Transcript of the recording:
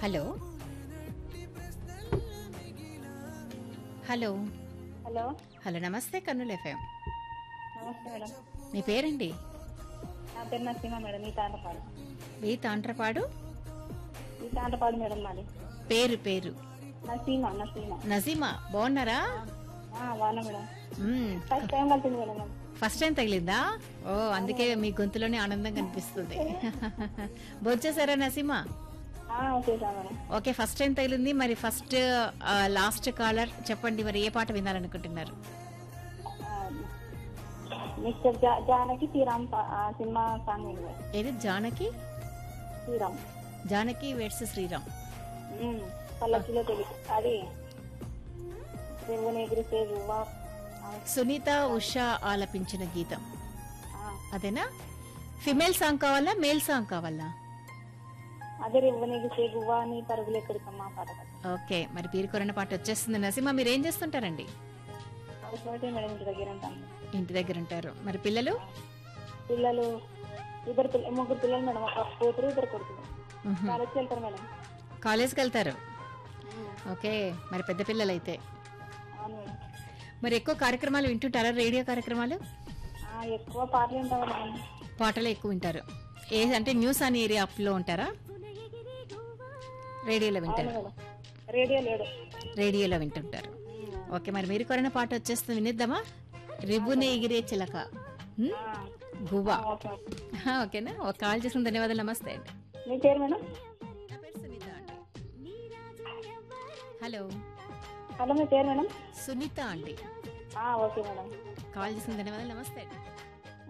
Hello hello hello hello నమస్తే Kurnool FM నమస్తే madam మీ పేరండి నా పేరు నరసింహ మేడం ఈ తాంటపాడు మీ తాండ్రపాడు ఈ తాంటపాడు మేడం మాది పేరు పేరు నసీమ నసీమ నజీమా బాగున్నారా వాన మేడం మ్మ్. ఫస్ట్ టైం కలిసింది మేడం నాకు. ఫస్ట్ టైం తగిలిందా ఓ అందుకే మీ గొంతులోనే ఆనందం కనిపిస్తుంది భోంచేసారా నసీమా ఆ, చేశా మేడం ఓకే ఫస్ట్ టైం తగిలింది మరి ఫస్ట్ ఆ, లాస్ట్ కాలర్ చెప్పండి మరి ఏ పాట వినాలనుకుంటున్నారు ఆ, మిస్టర్ జా జానకి శ్రీరామ్ పా- ఆ, సినిమా సాంగ్ ఉంది మేడం. ఏది జానకి శ్రీరామ్ జానకి వెడ్స్ శ్రీరామ్ ఉమ్, పల్లకిలో తెలుగు అది రేవుని ఎగిరితే రువ్వా ఆ, సునీత ఉషా ఆలపించిన గీతం ఆ, అదేనా ఫిమేల్ సాంగ్ కావాలా మేల్ సాంగ్ కావాలా అదే రేవుని ఎగిరితే గువ్వా అని పరుగులు ఎక్కడికమ్మా పాట కదా. ఓకే మరి పీరుకొరన్న పాట వచ్చేస్తుంది నసీమా మీరు ఏం చేస్తుంటారండి హౌస్ వైఫే మేడం ఇంటి దగ్గర ఉంటాను ఇంటి దగ్గర ఉంటారు మరి పిల్లలు పిల్లలు ఇద్దరు పిల్ల ముగ్గురు పిల్లలు మేడం ఒక కూతురు ఇద్దరు కొడుకులు మ్హూ. కాలేజ్కి వెళ్తారు మేడం కాలేజ్కి వెళ్తారు ఉమ్, ఓకే మరి పెద్ద పిల్లలు అయితే అవును మేడం మరి ఎక్కువ కార్యక్రమాలు వింటుంటారా రేడియో కార్యక్రమాలు ఆ, ఎక్కువ పాటలు ఉంటాయి మేడం పాటలు ఎక్కువ వింటారు ఏ అంటే న్యూస్ అని ఏరియా అప్లో ఉంటారా రేడియోలో అవును వింటారు మేడం రేడియో లేడు రేడియోలో వింటుంటారు ఓకే మరి మీరు కొరిన పాట వచ్చేస్తుంది వినిద్దామా రిబునే ఎగిరే చిలక హ్మ్? ఆ, గువ్వా ఆ, ఓకే ఓకే. హా, ఓకేనా ఒక కాల్ చేసిన ధన్యవాదాలు నమస్తే అండి మీ పేరు మేడం నా పేరు సునీత అండి హలో హలో మీ పేరు మేడం సునీత అండి ఆ, ఓకే మేడం కాల్ చేసిన ధన్యవాదాలు నమస్తే అండి